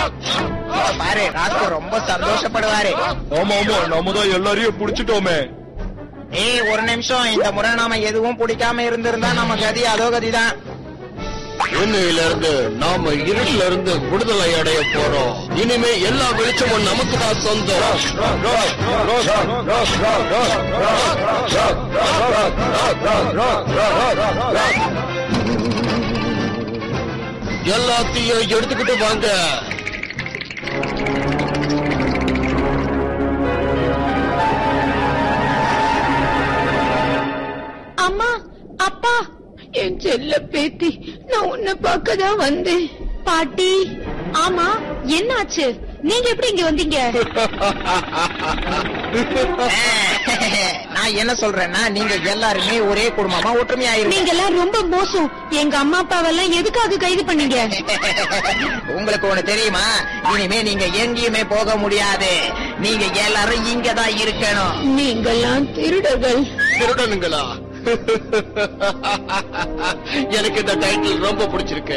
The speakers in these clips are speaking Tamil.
பாரு ராஸ்கோ ரொம்ப சந்தோஷப்படுவாரு ஆமா ஆமா நாம தான் எல்லாரையும் புடிச்சிட்டோமே ஏய் ஒரு நிமிஷம் இந்த முறை நாம எதுவும் பிடிக்காம இருந்திருந்தா நம்ம கதி அதோ கதிதான் இன்னையில இருந்து நாம இருட்டுல இருந்து விடுதலை அடைய போறோம் இனிமே எல்லா வெளிச்சமும் நமக்கு தான் சொந்தம் எல்லாத்தையும் எடுத்துக்கிட்டு வாங்க அம்மா அப்பா என் செல்ல பேத்தி நான் உன்னை பார்க்க தான் வந்தேன் பாட்டி ஆமா என்னாச்சு நீங்க எப்படி இங்க வந்தீங்க நான் என்ன சொல்றேன்னா நீங்க எல்லாருமே ஒரே குடும்பமா ஒற்றுமையா இருங்க நீங்க எல்லாம் ரொம்ப மோசம் எங்க அம்மா அப்பாவெல்லாம் எதுக்காக கைது பண்ணீங்க உங்களுக்கு ஒண்ணு தெரியுமா இனிமே நீங்க எங்கேயுமே போக முடியாது நீங்க எல்லாரும் இங்க தான் இருக்கணும் நீங்கெல்லாம் திருடர்கள் திருடனுங்களா எனக்கு இந்த டைட்டில் ரொம்ப பிடிச்சிருக்கு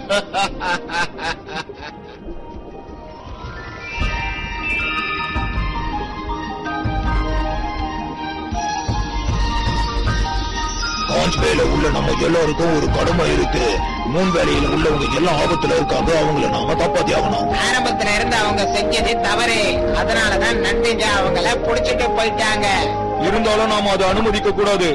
காஞ்ச் வேல உள்ள நம்ம எல்லாருக்கும் ஒரு கடமை இருக்கு மூன் வேலையில உள்ளவங்க எல்லாம் ஆபத்துல இருக்காங்க அவங்கள நாம காப்பாத்தி ஆகணும் ஆரம்பத்துல இருந்து அவங்க செஞ்சது தவறு அதனாலதான் நன்றிங்க அவங்கள புடிச்சிட்டு போயிட்டாங்க இருந்தாலும் நாம அதை அனுமதிக்க கூடாது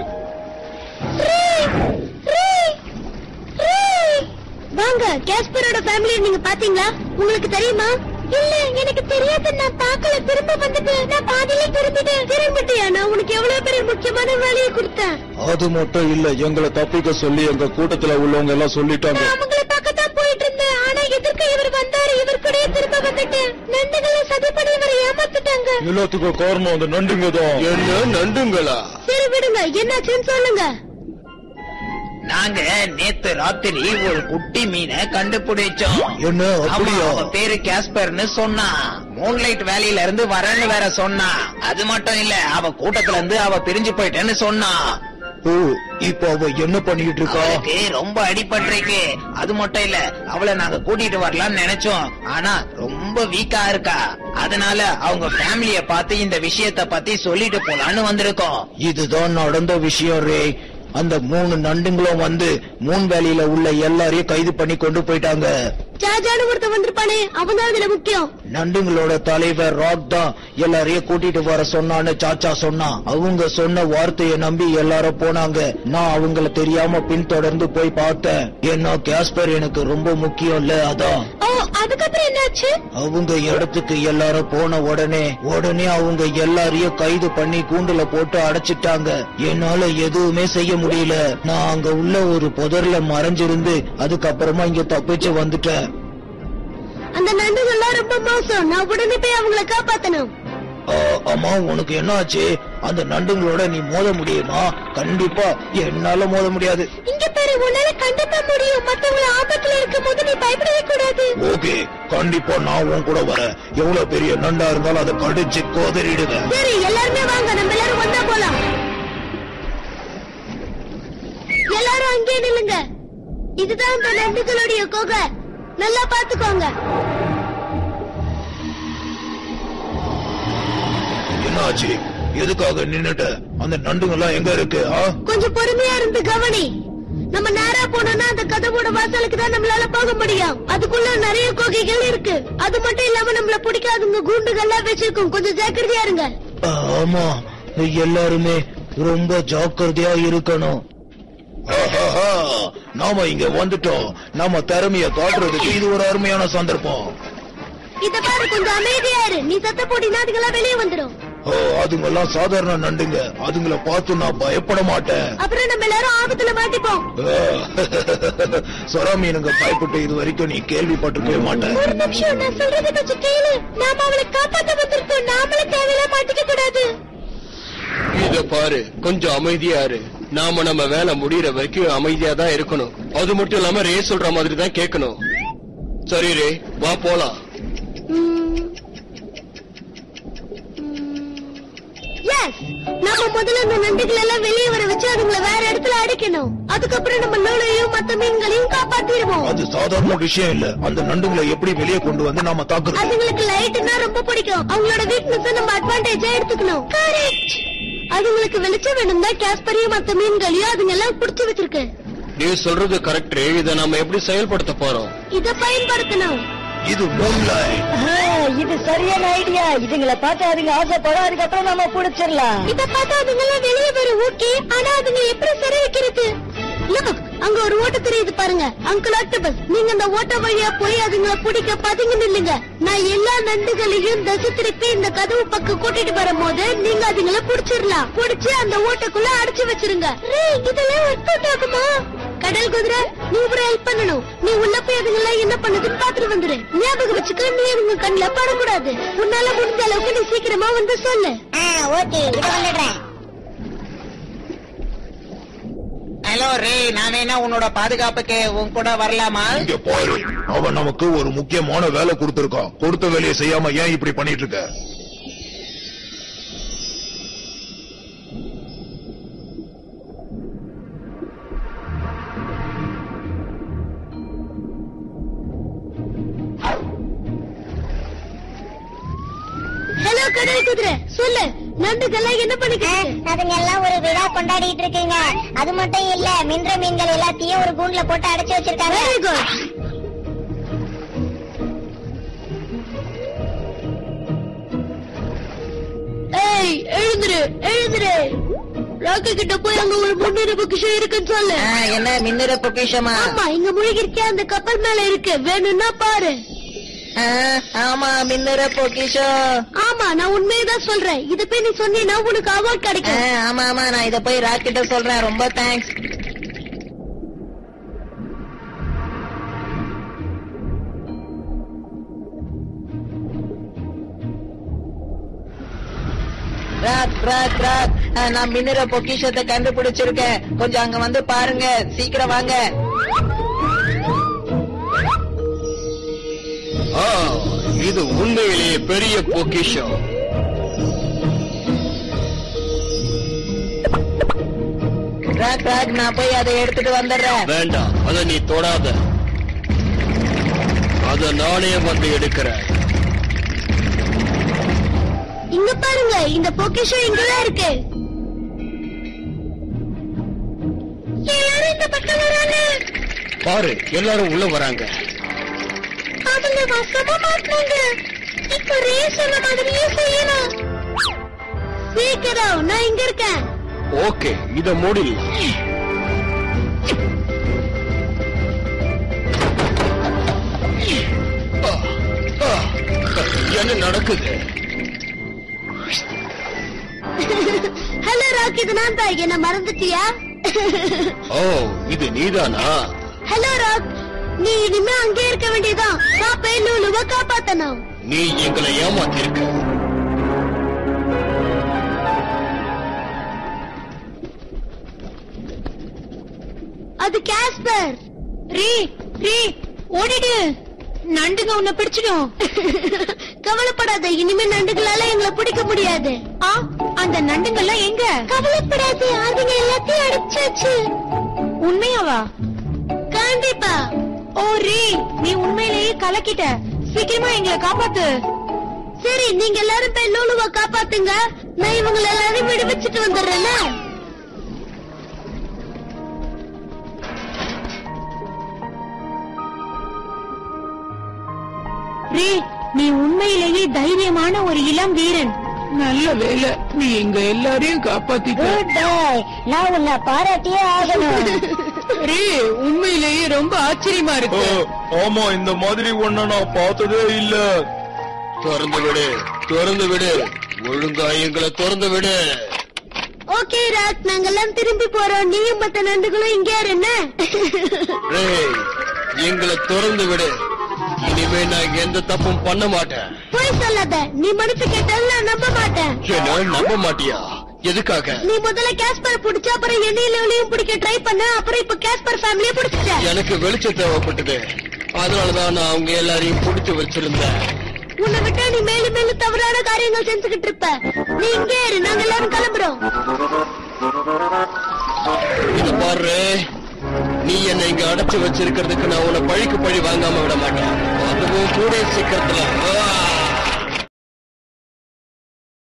வாங்க கேஸ்பரோட ஃபேமிலி நீங்க பாத்தீங்களா உங்களுக்கு தெரியுமா இல்ல எனக்கு தெரியாது நான் பார்க்கல திரும்ப வந்துட்டு நான் பாதியில திரும்பிட்டேன் திரும்பிட்டியா நான் உனக்கு எவ்வளவு பெரிய முக்கியமான வேலையை கொடுத்தேன் அது மட்டும் இல்ல எங்களை தப்பிக்க சொல்லி எங்க கூட்டத்துல உள்ளவங்க எல்லாம் சொல்லிட்டாங்க நான் அவங்கள பார்க்கத்தான் போயிட்டு இருந்தேன் ஆனா எதிர்க்க இவர் வந்தாரு இவர் கூடயே திரும்ப வந்துட்டேன் நண்டுகளை சதி பண்ணி இவரை ஏமாத்திட்டாங்க எல்லாத்துக்கும் காரணம் அந்த நண்டுங்க தான் என்ன நண்டுங்களா சரி விடுங்க என்னாச்சுன்னு சொல்லுங்க நாங்க நேத்து ராத்திரி ஒரு குட்டி மீனை கண்டுபிடிச்சோம் என்ன ஆமா, அப்படியா அவ பேரு கேஸ்பர்னு சொன்னா மூன்லைட் வேலையில இருந்து வரேன்னு வேற சொன்னா அது மட்டும் இல்ல அவ கூட்டத்துல இருந்து அவ பிரிஞ்சு போயிட்டேன்னு சொன்னா ஓ இப்ப அவ என்ன பண்ணிட்டு இருக்கா அவளுக்கு ரொம்ப அடிபட்டிருக்கு அது மட்டும் இல்ல அவளை நாங்க கூட்டிட்டு வரலாம்னு நினைச்சோம் ஆனா ரொம்ப வீக்கா இருக்கா அதனால அவங்க ஃபேமிலிய பார்த்து இந்த விஷயத்த பத்தி சொல்லிட்டு போலான்னு வந்திருக்கோம் இதுதான் நடந்த விஷயம் ரே அந்த மூணு நண்டுங்களும் வந்து மூன் வேலையில உள்ள எல்லாரையும் கைது பண்ணி கொண்டு போயிட்டாங்க ஜாஜானு ஒருத்தன் வந்திருப்பானே அவன் தான் அதுல முக்கியம் நண்டுங்களோட தலைவர் ராக் தான் எல்லாரையும் கூட்டிட்டு வர சொன்னான்னு சாச்சா சொன்னான் அவங்க சொன்ன வார்த்தையை நம்பி எல்லாரும் போனாங்க நான் அவங்கள தெரியாம பின்தொடர்ந்து போய் பார்த்தேன் ஏன்னா கேஸ்பர் எனக்கு ரொம்ப முக்கியம் இல்ல அதான் ஓ அதுக்கப்புறம் என்னாச்சு அவங்க இடத்துக்கு எல்லாரும் போன உடனே உடனே அவங்க எல்லாரையும் கைது பண்ணி கூண்டுல போட்டு அடைச்சிட்டாங்க என்னால எதுவுமே செய்ய முடியல நான் அங்க உள்ள ஒரு புதர்ல மறைஞ்சிருந்து அதுக்கப்புறமா இங்க தப்பிச்சு வந்துட்டேன் அந்த நண்டுகள்லாம் ரொம்ப மோசம் நான் உடனே போய் அவங்கள காப்பாத்தணும் ஆ, அம்மா உனக்கு என்ன ஆச்சு அந்த நண்டுங்களோட நீ மோத முடியுமா கண்டிப்பா என்னால மோத முடியாது இங்க பாரு உன்னால கண்டிப்பா முடியும் மத்தவங்க ஆபத்துல இருக்கும் போது நீ பயப்படவே கூடாது ஓகே கண்டிப்பா நான் உன் கூட வரேன் எவ்வளவு பெரிய நண்டா இருந்தாலும் அதை கடிச்சு கோதறிடுவேன் சரி எல்லாருமே வாங்க நம்ம எல்லாரும் ஒண்ணா போலாம் எல்லாரும் அங்கே நில்லுங்க இதுதான் அந்த நண்டுகளுடைய குகை நல்லா பாத்துக்கோங்க என்ன ஆச்சு எதுக்காக நின்னுட்ட அந்த நண்டுங்கெல்லாம் எங்க இருக்கு ஆ கொஞ்சம் பொறுமையா இருந்து கவனி நம்ம நேரா போனோம்னா அந்த கதவோட வாசலுக்கு தான் நம்மளால போக முடியும் அதுக்குள்ள நிறைய குகைகள் இருக்கு அது மட்டும் இல்லாம நம்மள பிடிக்காதுங்க கூண்டுகள்லாம் வச்சிருக்கோம் கொஞ்சம் ஜாக்கிரதையா இருங்க ஆமா எல்லாருமே ரொம்ப ஜாக்கிரதையா இருக்கணும் ஆஹாஹா, நாம இங்க வந்துட்டோம் நாம திறமைய காட்டுறதுக்கு இது ஒரு அருமையான சந்தர்ப்பம் இத பாரு கொஞ்சம் அமைதியா இரு நீ சத்த போட்டினா அதுங்கெல்லாம் வெளியே வந்துடும் ஓ, அதுங்கெல்லாம் சாதாரண நண்டுங்க அதுங்கள பார்த்து நான் பயப்பட மாட்டேன் அப்புறம் நம்ம எல்லாரும் ஆபத்துல மாட்டிப்போம் சொரா மீனுங்க பயப்பட்டு இது வரைக்கும் நீ கேள்விப்பட்டிருக்கவே மாட்டேன் ஒரு நிமிஷம் நான் சொல்றதை கொஞ்சம் கேளு நாம அவளை காப்பாத்த வந்திருக்கோம் நாமளே தேவையில்ல மாட்டிக்க கூடாது இத பாரு கொஞ்சம் அமைதியா இரு நாம நம்ம வேலை முடியற வரைக்கும் அமைதியா தான் இருக்கணும் அது மட்டும் இல்லாம ரே சொல்ற மாதிரி தான் கேட்கணும் சரி ரே வா போலாம் எஸ் நம்ம முதல்ல இந்த நண்டுகள் எல்லாம் வெளியே வர வச்சு அதுங்களை வேற இடத்துல அடைக்கணும் அதுக்கப்புறம் நம்ம லோலையும் மத்த மீன்களையும் காப்பாத்திடுவோம் அது சாதாரண விஷயம் இல்ல அந்த நண்டுங்களை எப்படி வெளியே கொண்டு வந்து நாம தாக்குறது அதுங்களுக்கு லைட்னா ரொம்ப பிடிக்கும் அவங்களோட வீக்னஸ் நம்ம அட்வான்டேஜா எடுத்துக்கணும் கரெக்ட் அதுங்களுக்கு வெளிச்சம் வேணும் தான் கேஸ்பரையும் மத்த மீன்களையும் அதுங்க எல்லாம் புடிச்சு வச்சிருக்கு நீ சொல்றது கரெக்ட் இதை நாம எப்படி செயல்படுத்த போறோம் இத பயன்படுத்தணும் இது மூன்லைட் இது சரியான ஐடியா இதுங்களை பார்த்து அதுங்க ஆசைப்படும் அதுக்கப்புறம் நம்ம புடிச்சிடலாம் இத பார்த்தா அதுங்க எல்லாம் வெளியே வரும் ஓகே ஆனா அதுங்க எப்படி சிறை வைக்கிறது Look, அங்க ஒரு ஓட்ட தெரியுது பாருங்க அங்கிள் ஆக்டோபஸ் நீங்க அந்த ஓட்ட வழியா போய் அதுங்களை பிடிக்க பதுங்கி நில்லுங்க நான் எல்லா நண்டுகளையும் தசை திருப்பி இந்த கதவு பக்கம் கூட்டிட்டு வரும்போது நீங்க அதுங்களை புடிச்சிடலாம் புடிச்சு அந்த ஓட்டக்குள்ள அடைச்சு வச்சிருங்க ரேய், இதெல்லாம் ஒர்க் அவுட் ஆகுமா கடல் குதிரை நீ ஒரு ஹெல்ப் பண்ணணும் நீ உள்ள போய் அதுங்கெல்லாம் என்ன பண்ணுதுன்னு பாத்துட்டு வந்துரு ஞாபகம் வச்சுக்க நீ அதுங்க கண்ணுல படக்கூடாது உன்னால முடிஞ்ச அளவுக்கு நீ சீக்கிரமா வந்து சொல்லு ஓகே இத வந்துடுறேன் ஹலோ ரே நான் வேணா உன்னோட பாதுகாப்புக்கு உன் கூட வரலாமா இங்க பாரு அவன் நமக்கு ஒரு முக்கியமான வேலை கொடுத்திருக்கான் கொடுத்த வேலையை செய்யாம ஏன் இப்படி பண்ணிட்டு இருக்க ஹலோ கடல் குதிரை சொல்லு நண்டுகள்லாம் என்ன பண்ணிக்கிட்டு அதுங்க எல்லாம் ஒரு விழா கொண்டாடிட்டு இருக்குங்க அது மட்டும் இல்ல மின்ற மீன்கள் எல்லாத்தையும் ஒரு கூண்டுல போட்டு அடைச்சு வச்சிருக்காங்க வெரி குட் ஏய் எழுந்துரு எழுந்துரு ராக்கி கிட்ட போய் அங்க ஒரு முன்னிரு பொக்கிஷம் இருக்குன்னு சொல்லு ஆ, என்ன மின்னுற பொக்கிஷமா ஆமா இங்க முழுகிருக்கே அந்த கப்பல் மேல இருக்கு வேணும்னா பாரு ஆ, ஆமா மின்னுற பொக்கிஷம் ஆமா நான் உண்மையதான் சொல்றேன் இத போய் நீ சொன்னீன்னா உனக்கு அவார்ட் ஆ, கிடைக்கும் ஆமா ஆமா நான் இத போய் ராக்கிட்ட சொல்றேன் ரொம்ப தேங்க்ஸ் ராக் ராக் ராக் ஆ, நான் மின்னுற பொக்கிஷத்தை கண்டுபிடிச்சிருக்கேன் கொஞ்சம் அங்க வந்து பாருங்க சீக்கிரம் வாங்க ஆ, இது உண்மையிலேயே பெரிய பொக்கிஷம் ராக் ராக் நான் போய் அதை எடுத்துட்டு வந்துடுறேன் வேண்டாம் அத நீ தொடாத அத நானே வந்து எடுக்கிறேன் இங்க பாருங்க இந்த பொக்கிஷம் இங்கதான் இருக்கு எல்லாரும் இந்த பக்கம் வராங்க பாரு எல்லாரும் உள்ள வராங்க அவங்க வசமா மாட்டினாங்க இப்ப ரேஸ் சொன்ன மாதிரியே செய்யணும் சீக்கிரம் நான் இங்க இருக்கேன் ஓகே இத மூடிடலாம் ஆ, ஆ, என்ன நடக்குது ஹலோ ராக் இது நான் தான் என்ன மறந்துட்டியா ஓ இது நீதானா ஹலோ ராக் நீ இனிமே அங்கே இருக்க வேண்டியதான் காப்பை லூலுவ காப்பாத்தணும் நீ எங்களை ஏமாத்திருக்க அது காஸ்பர் ரீ ரீ ஓடிடு நண்டுங்க உன்னை பிடிச்சிடும் கவலைப்படாத இனிமே நண்டுகளால எங்களை பிடிக்க முடியாது ஆ அந்த நண்டுங்கெல்லாம் எங்க கவலைப்படாத அதுங்க எல்லாத்தையும் அடிச்சாச்சு உண்மையாவா கண்டிப்பா ஓ ரீ நீ உண்மையிலேயே கலக்கிட்ட சீக்கிரமா எங்களை காப்பாத்து சரி நீங்க எல்லாரும் போய் லூலுவ காப்பாத்துங்க நான் இவங்களை எல்லாரும் விடுவிச்சிட்டு வந்துடுறேன்னா ரே நீ உண்மையிலேயே தைரியமான ஒரு இளம் வீரன் நல்ல வேலை நீ எங்க எல்லாரையும் காப்பாத்திட்ட நான் உன்னை பாராட்டியே ஆகணும் ரே உண்மையிலேயே ரொம்ப ஆச்சரியமா இருக்கு ஆமா இந்த மாதிரி ஒண்ண நான் பார்த்ததே இல்ல திறந்து விடு திறந்து விடு ஒழுங்கா எங்களை திறந்து விடு ஓகே ராக் நாங்கெல்லாம் திரும்பி போறோம் நீயும் மத்த நண்டுகளும் இங்கே இரு, என்ன ரேய் எங்களை திறந்து விடு இனிமே நான் எந்த தப்பும் பண்ண மாட்டேன் போய் சொல்லாத நீ மனசு கேட்டாலும் நான் நம்ப மாட்டேன் என்ன நம்ப மாட்டியா எதுக்காக நீ முதல்ல கேஸ்பர் பிடிச்ச அப்புறம் எண்ணெயிலையும் பிடிக்க ட்ரை பண்ண அப்புறம் இப்ப கேஸ்பர் ஃபேமிலியை பிடிச்சிட்ட எனக்கு வெளிச்சம் தேவைப்பட்டது அதனாலதான் நான் அவங்க எல்லாரையும் பிடிச்சு வச்சிருந்தேன் உன்னை விட்டா நீ மேலும் மேலும் தவறான காரியங்கள் செஞ்சுக்கிட்டு இருப்ப நீ இங்கே இரு நாங்க எல்லாரும் கிளம்புறோம் இது பாரு நீ என்னை இங்க அடைச்சு வச்சிருக்கிறதுக்கு நான் உன்னை பழிக்கு பழி வாங்காம விட மாட்டேன் அதுவும் கூட சீக்கிரத்துல ஆ!